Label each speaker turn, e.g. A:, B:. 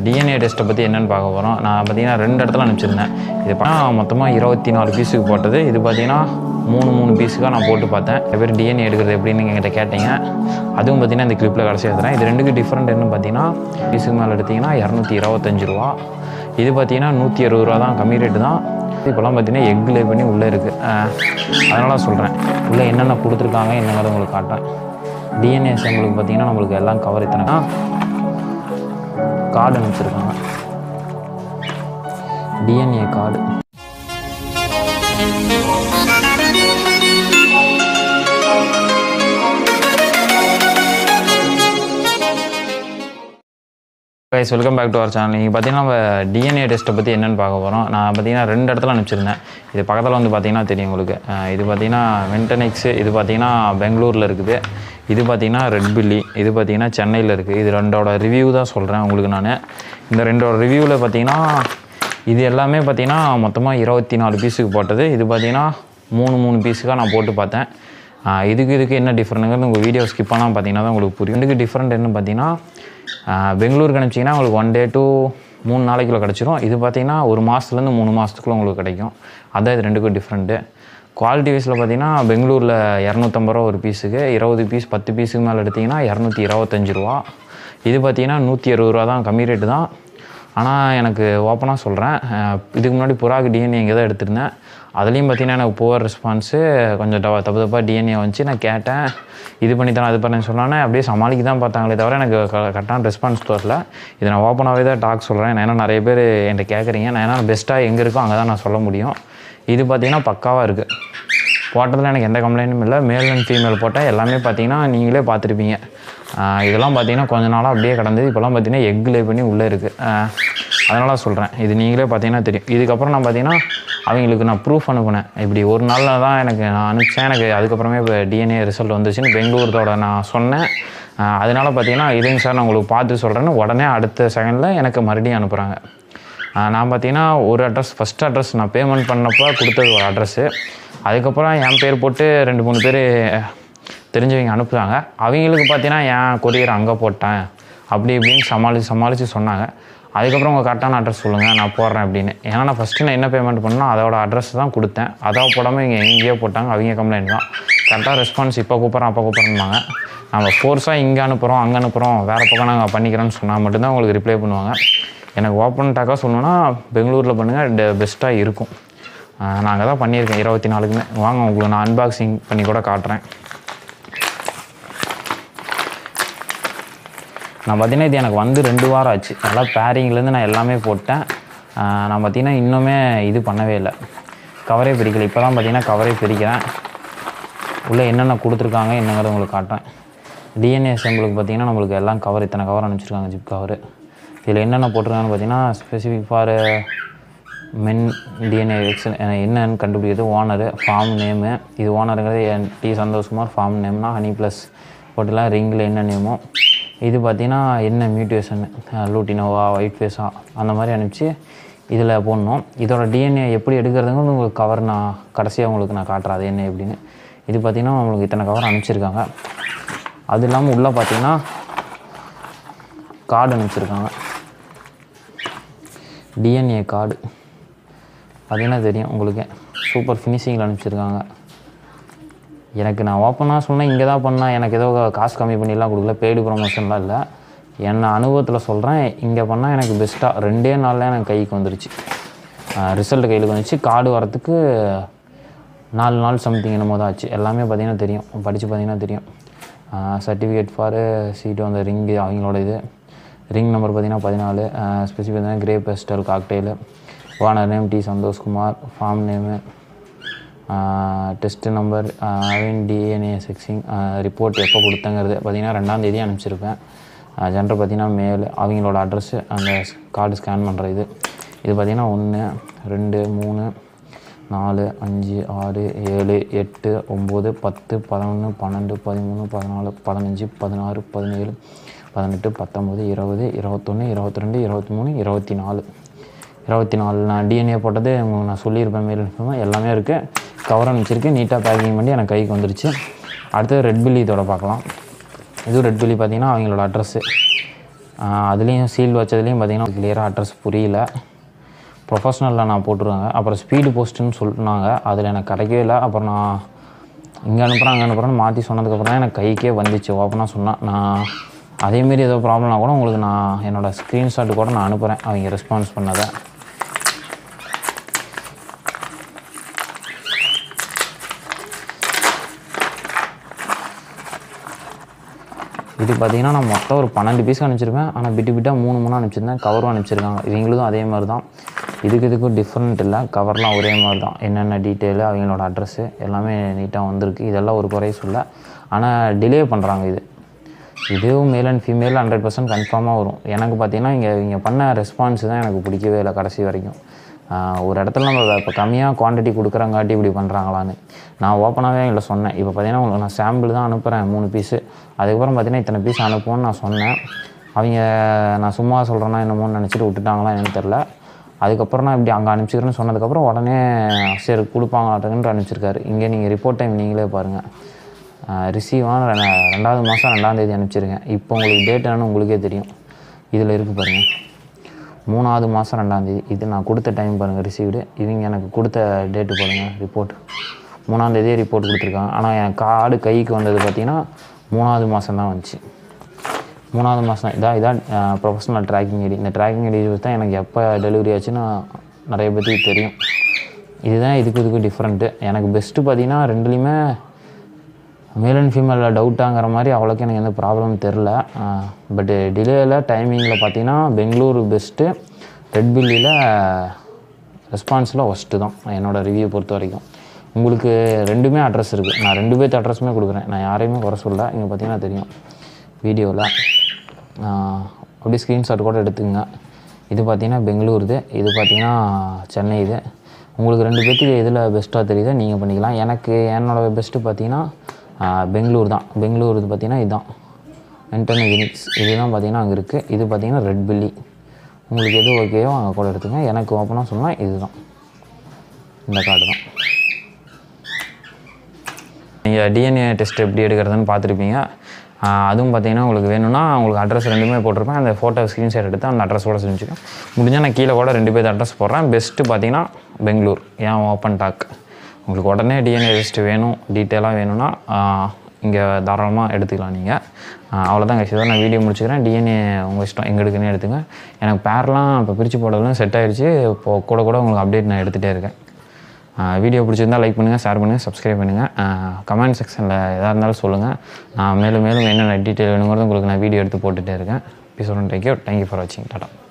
A: DNA டெஸ்ட்டை பற்றி என்னென்னு பார்க்க போகிறோம் நான் பார்த்தீங்கன்னா ரெண்டு இடத்துல அனுப்பிச்சிருந்தேன் இது பார்த்தா மொத்தமாக இருபத்தி நாலு பீஸுக்கு போட்டது இது பார்த்தீங்கன்னா மூணு மூணு பீஸுக்காக நான் போட்டு பார்த்தேன் நிறைய பேர் டிஎன்ஏ எடுக்கிறது எப்படின்னு நீங்கள் என்கிட்ட கேட்டீங்க அதுவும் பார்த்தீங்கன்னா இந்த கிளிப்பில் கடைசி எடுத்துறேன் இது ரெண்டுக்கு டிஃப்ரெண்ட் என்ன பார்த்தீங்கன்னா பீஸுக்கு மேலே எடுத்தீங்கன்னா இரநூத்தி இருபத்தஞ்சு ரூபா இது பார்த்தீங்கன்னா நூற்றி அறுபது ரூபா தான் கம்மி ரேட்டு தான் இப்போலாம் பார்த்தீங்கன்னா எக் லே பண்ணி உள்ளே இருக்குது அதனால சொல்கிறேன் உள்ளே என்னென்ன கொடுத்துருக்காங்க என்னங்கிறத உங்களுக்கு காட்டுறேன் டிஎன்ஏ உங்களுக்கு பார்த்தீங்கன்னா நம்மளுக்கு எல்லாம் கவர் இத்தனை கார்டு அனுப்பிச்சிருக்காங்க DNA card guys welcome back to our channel நீங்கள் பார்த்தீங்கன்னா நம்ம டிஎன்ஏ டெஸ்ட்டை பற்றி என்னென்னு பார்க்க போகிறோம் நான் பார்த்தீங்கன்னா ரெண்டு இடத்துல அனுப்பிச்சிருந்தேன் இது பக்கத்தில் வந்து பார்த்தீங்கன்னா தெரியும் உங்களுக்கு அஹ் இது பார்த்தீங்கன்னா வென்டனெக்ஸு இது பார்த்தீங்கன்னா பெங்களூரில் இருக்குது இது பார்த்தீங்கன்னா ரெட் பில்லி இது பார்த்தீங்கன்னா சென்னையில் இருக்குது இது ரெண்டோட ரிவ்யூ தான் சொல்கிறேன் உங்களுக்கு நான் இந்த ரெண்டோட ரிவ்யூவில் பார்த்தீங்கன்னா இது எல்லாமே பார்த்தீங்கன்னா மொத்தமாக இருபத்தி நாலு பீஸுக்கு போட்டது இது பார்த்தீங்கன்னா மூணு மூணு பீஸுக்காக நான் போட்டு பார்த்தேன் ஆஹ் இதுக்கு இதுக்கு என்ன டிஃப்ரெண்ட்டுங்கிறது உங்கள் வீடியோ ஸ்கிப் பண்ணால் பார்த்தீங்கன்னா தான் உங்களுக்கு புரியும் இதுக்கு டிஃப்ரெண்ட் என்ன பார்த்தீங்கன்னா ஆஹ் பெங்களூருக்கு அனுப்பிச்சிங்கன்னா உங்களுக்கு ஒன் டே டூ மூணு நாளைக்குள்ள கிடச்சிரும் இது பார்த்தீங்கன்னா ஒரு மாதத்துலேருந்து மூணு மாதத்துக்குள்ள உங்களுக்கு கிடைக்கும் அதான் இது ரெண்டுக்கும் டிஃப்ரெண்ட்டு குவாலிட்டி வைஸில் பார்த்தீங்கன்னா பெங்களூரில் இரநூத்தம்பது ரூபா ஒரு பீஸுக்கு இருபது பீஸ் பத்து பீஸுக்கு மேலே எடுத்திங்கன்னா இரநூத்தி இருபத்தஞ்சி ரூபா இது பார்த்தீங்கன்னா நூற்றி அறுபது ரூபா தான் கம்மி ரேட்டு தான் ஆனால் எனக்கு ஓப்பனாக சொல்கிறேன் இதுக்கு முன்னாடி புறாக்கு டிஎன்ஏ இங்கே தான் எடுத்திருந்தேன் அதுலேயும் பார்த்தீங்கன்னா எனக்கு புவர் ரெஸ்பான்ஸு கொஞ்சம் தப்பு தப்பு தப்பாக டிஎன்ஏ வந்துச்சு நான் கேட்டேன் இது பண்ணி தரேன் அது பண்ணேன்னு சொன்னானே அப்படியே சமாளிக்க தான் பார்த்தாங்களே தவிர எனக்கு கரெக்டான ரெஸ்பான்ஸ் வரல இதை நான் ஓப்பனாகவே தான் டாக் சொல்கிறேன் ஏன்னா நிறைய பேர் என்கிட்ட கேட்குறீங்க நான் ஏன்னா பெஸ்ட்டாக எங்கே இருக்கோ அங்கே தான் நான் சொல்ல முடியும் இது பார்த்தீங்கன்னா பக்காவாக இருக்குது போட்டதில் எனக்கு எந்த கம்ப்ளைண்ட்டும் இல்லை மேல் அண்ட் ஃபீமேல் போட்டால் எல்லாமே பார்த்தீங்கன்னா நீங்களே பார்த்துருப்பீங்க ஆஹ் இதெல்லாம் பார்த்தீங்கன்னா கொஞ்ச நாளாக அப்படியே கிடந்தது இப்போலாம் பார்த்தீங்கன்னா எக் லே பண்ணி உள்ளே இருக்குது அதனால் சொல்கிறேன் இது நீங்களே பார்த்தீங்கன்னா தெரியும் இதுக்கப்புறம் நான் பார்த்தீங்கன்னா அவங்களுக்கு நான் ப்ரூஃப் அனுப்புனேன் இப்படி ஒரு நாளில் தான் எனக்கு நான் அனுப்பிச்சேன் எனக்கு அதுக்கப்புறமே இப்போ டிஎன்ஏ ரிசல்ட் வந்துச்சுன்னு பெங்களூரோட நான் சொன்னேன் ஆஹ் அதனால பார்த்தீங்கன்னா இதுங்க சார் நான் உங்களுக்கு பார்த்து சொல்கிறேன்னு உடனே அடுத்த செகண்டில் எனக்கு மறுபடியும் அனுப்புகிறாங்க ஆஹ் நான் பார்த்தீங்கன்னா ஒரு அட்ரஸ் ஃபஸ்ட் அட்ரஸ் நான் பேமெண்ட் பண்ணப்போ கொடுத்தது ஒரு அட்ரஸ்ஸு அதுக்கப்புறம் என் பேர் போட்டு ரெண்டு மூணு பேர் தெரிஞ்சவங்க அனுப்புகிறாங்க அவங்களுக்கு பார்த்தீங்கன்னா என் கொரியர் அங்கே போட்டேன் அப்படி இப்படின்னு சமாளித்து சமாளித்து சொன்னாங்க அதுக்கப்புறம் உங்கள் கரெக்டான அட்ரஸ் சொல்லுங்கள் நான் போடுறேன் அப்படின்னு ஏன்னா நான் ஃபஸ்ட்டு நான் என்ன பேமெண்ட் பண்ணணும் அதோட அட்ரஸ் தான் கொடுத்தேன் அதான் போடாமல் இங்கே எங்கேயோ போட்டாங்க அவங்க கம்ப்ளைண்ட் தான் கரெக்டாக ரெஸ்பான்ஸ் இப்போ கூப்பிட்றேன் அப்போ கூப்பிட்றேன்னாங்க நம்ம ஃபோர்ஸாக இங்கே அனுப்புகிறோம் அங்கே அனுப்புகிறோம் வேறு பக்கம் நாங்கள் பண்ணிக்கிறோன்னு சொன்னால் மட்டும்தான் உங்களுக்கு ரிப்ளை பண்ணுவாங்க எனக்கு ஓப்பன் டாக்காக சொல்லணுன்னா பெங்களூரில் பண்ணுங்கள் பெஸ்ட்டாக இருக்கும் நான் அங்கே தான் பண்ணியிருக்கேன் இருபத்தி நாலுக்குமே வாங்க உங்களுக்கு நான் அன்பாக்சிங் பண்ணி கூட காட்டுறேன் நான் பார்த்தீங்கன்னா இது எனக்கு வந்து ரெண்டு வாரம் ஆச்சு நல்லா பேரிங்லேருந்து நான் எல்லாமே போட்டேன் ஆஹ் நான் பார்த்தீங்கன்னா இன்னுமே இது பண்ணவே இல்லை கவரே பிரிக்கல இப்போ தான் பார்த்தீங்கன்னா கவரே பிரிக்கிறேன் உள்ளே என்னென்ன கொடுத்துருக்காங்க என்னங்கிறத உங்களுக்கு காட்டுறேன் டிஎன்ஏ செம்பிளுக்கு பார்த்தீங்கன்னா நம்மளுக்கு எல்லாம் கவர் இத்தனை கவர் அனுப்பிச்சிருக்காங்க ஜிப் கவர் இதில் என்னென்ன போட்டிருக்காங்கன்னு பார்த்தீங்கன்னா specific for men DNA X என்னன்னு கண்டுபிடிக்கிறது ஓனரு ஃபார்ம் நேமு இது ஓனருங்கிறது என் டி சந்தோஷ்குமார் ஃபார்ம் நேம்னா ஹனி ப்ளஸ் போட்டுலாம் ரிங்கில் என்ன நேமோ இது பார்த்தீங்கன்னா என்ன மியூட்டேஷன் லூட்டினோவா ஒயிட் ஃபேஸா அந்த மாதிரி அனுப்பிச்சு இதில் போடணும் இதோட டிஎன்ஏ எப்படி எடுக்கிறதுங்க உங்களுக்கு கவர் நான் கடைசியாக உங்களுக்கு நான் காட்டுறேன் அது என்ன எப்படின்னு இது பார்த்தீங்கன்னா உங்களுக்கு இத்தனை கவர் அனுப்பிச்சிருக்காங்க அது இல்லாமல் உள்ளே பார்த்தீங்கன்னா கார்டு அனுப்பிச்சிருக்காங்க டிஎன்ஏ கார்டு பார்த்தீங்கன்னா தெரியும் உங்களுக்கு சூப்பர் ஃபினிஷிங்கில் அனுப்பிச்சிருக்காங்க எனக்கு நான் ஓப்பனாக சொன்னேன் இங்கே தான் பண்ணேன் எனக்கு ஏதோ காசு கம்மி பண்ணிலாம் கொடுக்கல பெய்டு ப்ரொமோஷன்லாம் இல்லை என்ன அனுபவத்தில் சொல்கிறேன் இங்கே பண்ணால் எனக்கு பெஸ்ட்டாக ரெண்டே நாளில் எனக்கு கைக்கு வந்துருச்சு ரிசல்ட் கையில் வந்துச்சு கார்டு வரத்துக்கு நாலு நாள் சம்திங் என்னமோ தான் ஆச்சு எல்லாமே பார்த்தீங்கன்னா தெரியும் படித்து பார்த்தீங்கன்னா தெரியும் சர்டிஃபிகேட் ஃபார் சீட்டு அந்த ரிங்கு அவங்களோட இது ரிங் நம்பர் பார்த்தீங்கன்னா பதினாலு ஸ்பெசிஃபிக் பார்த்தீங்கன்னா grey pastel cocktail owner name D Santhoshkumar farm name test number அவின் டிஎன்ஏ செக்ஸிங் ரிப்போர்ட் எப்போ கொடுத்தங்கிறது பார்த்தீங்கன்னா ரெண்டாம் தேதி அனுப்பிச்சிருப்பேன் ஜென்டர் பார்த்தீங்கன்னா மேல் அவங்களோட அட்ரஸ்ஸு அந்த கார்டு ஸ்கேன் பண்ணுற இது இது பார்த்தீங்கன்னா ஒன்று ரெண்டு மூணு நாலு அஞ்சு ஆறு ஏழு எட்டு ஒம்பது பத்து பதினொன்று பன்னெண்டு பதிமூணு பதினாலு பதினஞ்சு பதினாறு பதினேழு பதினெட்டு பத்தொம்பது இருபது இருபத்தொன்று இருபத்தி ரெண்டு இருபத்தி மூணு இருபத்தி நாலு இருபத்தி நாலு நான் டிஎன்ஏ போட்டது உங்களுக்கு நான் சொல்லியிருப்பேன் மேல் information. எல்லாமே இருக்குது கவர் அனுப்பிச்சிருக்கு நீட்டாக பேக்கிங் பண்ணி எனக்கு கைக்கு வந்துருச்சு அடுத்தது ரெட் பில்லி இதோட பார்க்கலாம் இதுவும் ரெட் பில்லி பார்த்தீங்கன்னா அவங்களோட அட்ரஸ்ஸு அதுலேயும் சீல் வச்சதுலேயும் பார்த்தீங்கன்னா கிளியராக அட்ரஸ் புரியல ப்ரொஃபஷ்னலில் நான் போட்டுருவேங்க அப்புறம் ஸ்பீடு போஸ்ட்டுன்னு சொன்னாங்க அதில் எனக்கு கிடைக்கவே இல்லை அப்புறம் நான் இங்கே அனுப்புகிறேன் அங்கே அனுப்புகிறேன்னு மாற்றி சொன்னதுக்கப்புறம் தான் எனக்கு கைக்கே வந்துச்சு ஓப்பனாக சொன்னேன் நான் அதேமாரி ஏதோ ப்ராப்ளம்னா கூட உங்களுக்கு நான் என்னோடய ஸ்க்ரீன்ஷாட் கூட நான் அனுப்புகிறேன் அவங்க ரெஸ்பான்ஸ் பண்ணதை இது பார்த்தீங்கன்னா நான் மொத்தம் ஒரு பன்னெண்டு பீஸ் அனுப்பிச்சிருப்பேன் ஆனால் பிட்டு பிட்டாக மூணு மூணு அனுப்பிச்சிருந்தேன் கவரும் அனுப்பிச்சிருக்காங்க இவங்களும் அதே மாதிரி தான் இதுக்கு இதுக்கும் டிஃப்ரெண்ட் இல்லை கவர்லாம் ஒரே மாதிரி தான் என்னென்ன டீட்டெயிலு அவங்களோட அட்ரஸ்ஸு எல்லாமே நீட்டாக வந்திருக்கு இதெல்லாம் ஒரு குறைய சொல்ல ஆனால் டிலே பண்ணுறாங்க இது இதுவும் male and female hundred percent கன்ஃபார்மாக வரும் எனக்கு பார்த்தீங்கன்னா இங்கே இங்கே பண்ண ரெஸ்பான்ஸ் தான் எனக்கு பிடிக்கவே இல்லை கடைசி வரைக்கும் ஆஹ் ஒரு இடத்துல நம்ம இப்போ கம்மியாக குவாண்டிட்டி கொடுக்குறங்காட்டி இப்படி பண்ணுறாங்களான்னு நான் ஓப்பனாகவே இல்லை சொன்னேன் இப்போ பார்த்தீங்கன்னா உங்களுக்கு நான் சாம்பிள் தான் அனுப்புகிறேன் மூணு பீஸு அதுக்கப்புறம் பார்த்தீங்கன்னா இத்தனை பீஸ் அனுப்புவோன்னு நான் சொன்னேன் அவங்க நான் சும்மா சொல்கிறேன்னா என்னமோன்னு நினச்சிட்டு விட்டுட்டாங்களா எனக்கு தெரில அதுக்கப்புறம் நான் இப்படி அங்கே அனுப்பிச்சிக்கிறேன்னு சொன்னதுக்கப்புறம் உடனே சரி கொடுப்பாங்களாட்டுன்னு அனுப்பிச்சிருக்காரு இங்கே நீங்கள் ரிப்போர்ட் டைம் நீங்களே பாருங்கள் ரிசீவான ரெண்டாவது மாதம் ரெண்டாம் தேதி அனுப்பிச்சிருக்கேன் இப்போ உங்களுக்கு டேட் என்னன்னு உங்களுக்கே தெரியும் இதில் இருக்குது பாருங்கள் மூணாவது மாதம் ரெண்டாந்தேதி இது நான் கொடுத்த டைம் பாருங்கள் ரிசீவ்டு இவங்க எனக்கு கொடுத்த டேட்டு பாருங்கள் ரிப்போர்ட் மூணாந்தேதியே ரிப்போர்ட் கொடுத்துருக்காங்க ஆனால் என் கார்டு கைக்கு வந்தது பார்த்திங்கன்னா மூணாவது மாதம் தான் வந்துச்சு மூணாவது மாதம் இதான் இதான் ப்ரொஃபஷனல் ட்ராக்கிங் ஐடி இந்த ட்ராக்கிங் ஐடி தான் எனக்கு எப்போ டெலிவரி ஆச்சுன்னு நிறைய பேத்துக்கு தெரியும் இதுதான் இதுக்கு இதுக்கு டிஃப்ரெண்ட்டு எனக்கு பெஸ்ட்டு பார்த்தீங்கன்னா ரெண்டுலேயுமே மேல் அண்ட் ஃபீமேலில் டவுட்டாங்கிற மாதிரி அவ்வளோக்கு எனக்கு எந்த ப்ராப்ளம் தெரில பட்டு டிலேயில் டைமிங்கில் பார்த்தீங்கன்னா பெங்களூரு பெஸ்ட்டு ரெட் பில்லியில் ரெஸ்பான்ஸில் ஒஸ்ட்டு தான் என்னோடய ரிவ்யூ பொறுத்த வரைக்கும் உங்களுக்கு ரெண்டுமே அட்ரஸ் இருக்குது நான் ரெண்டு பேர்த்து அட்ரஸுமே கொடுக்குறேன் நான் யாரையுமே குறை சொல்ல இங்கே பார்த்தீங்கன்னா தெரியும் வீடியோவில் அப்படியே ஸ்க்ரீன்ஷாட் கூட எடுத்துங்க இது பார்த்தீங்கன்னா பெங்களூருது இது பார்த்தீங்கன்னா சென்னை இது உங்களுக்கு ரெண்டு பேர்த்துக்கு எதில் பெஸ்ட்டாக தெரியுதோ நீங்கள் பண்ணிக்கலாம் எனக்கு என்னோட பெஸ்ட்டு பார்த்தீங்கன்னா ஆஹ், பெங்களூர் தான் பெங்களூர் இது பார்த்தீங்கன்னா இதுதான் என்டர்னு யூனிக்ஸ் இதுதான் பார்த்தீங்கன்னா அங்கே இருக்குது இது பார்த்தீங்கன்னா ரெட் பில்லி உங்களுக்கு எது ஓகேயோ அங்கே கூட எடுத்துங்க எனக்கு ஓப்பனாக சொன்னால் இதுதான் இந்த கார்டு தான் நீங்கள் டிஎன்ஏ டெஸ்ட் எப்படி எடுக்கிறதுன்னு பார்த்துருப்பீங்க ஆஹ் அதுவும் பார்த்தீங்கன்னா உங்களுக்கு வேணும்னா உங்களுக்கு அட்ரஸ் ரெண்டுமே போட்டிருப்பேன் அந்த ஃபோட்டோ ஸ்க்ரீன்ஷாட் எடுத்து அந்த அட்ரஸோட செஞ்சுக்கேன் முடிஞ்சால் நான் கீழே கூட ரெண்டு பேர் அட்ரஸ் போடுறேன் பெஸ்ட்டு பார்த்தீங்கன்னா பெங்களூர் ஏன் ஓப்பன் டாக் உங்களுக்கு உடனே டிஎன்ஏ டெஸ்ட் வேணும் டீட்டெயிலாக வேணும்னா இங்கே தாராளமாக எடுத்துக்கலாம் நீங்கள் அவ்வளோதான் கட்சி நான் வீடியோ முடிச்சுக்கிறேன் டிஎன்ஏ உங்கள் இஷ்டம் எங்கே எடுக்குன்னு எடுத்துங்க எனக்கு பேர்லாம் இப்போ பிரித்து போடுறதுலாம் செட் ஆயிடுச்சு இப்போ கூட கூட உங்களுக்கு அப்டேட் நான் எடுத்துகிட்டே இருக்கேன் வீடியோ பிடிச்சிருந்தா லைக் பண்ணுங்கள் ஷேர் பண்ணுங்கள் சப்ஸ்கிரைப் பண்ணுங்கள் கமெண்ட் செக்ஷனில் எதாக இருந்தாலும் சொல்லுங்கள் நான் மேலும் மேலும் என்னென்ன டீட்டெயில் வேணுங்கிறது உங்களுக்கு நான் வீடியோ எடுத்து போட்டுகிட்டே இருக்கேன் இப்போ சொல்கிறேன் தேங்க்யூ தேங்க்யூ ஃபார் வாட்சிங் டாட்டா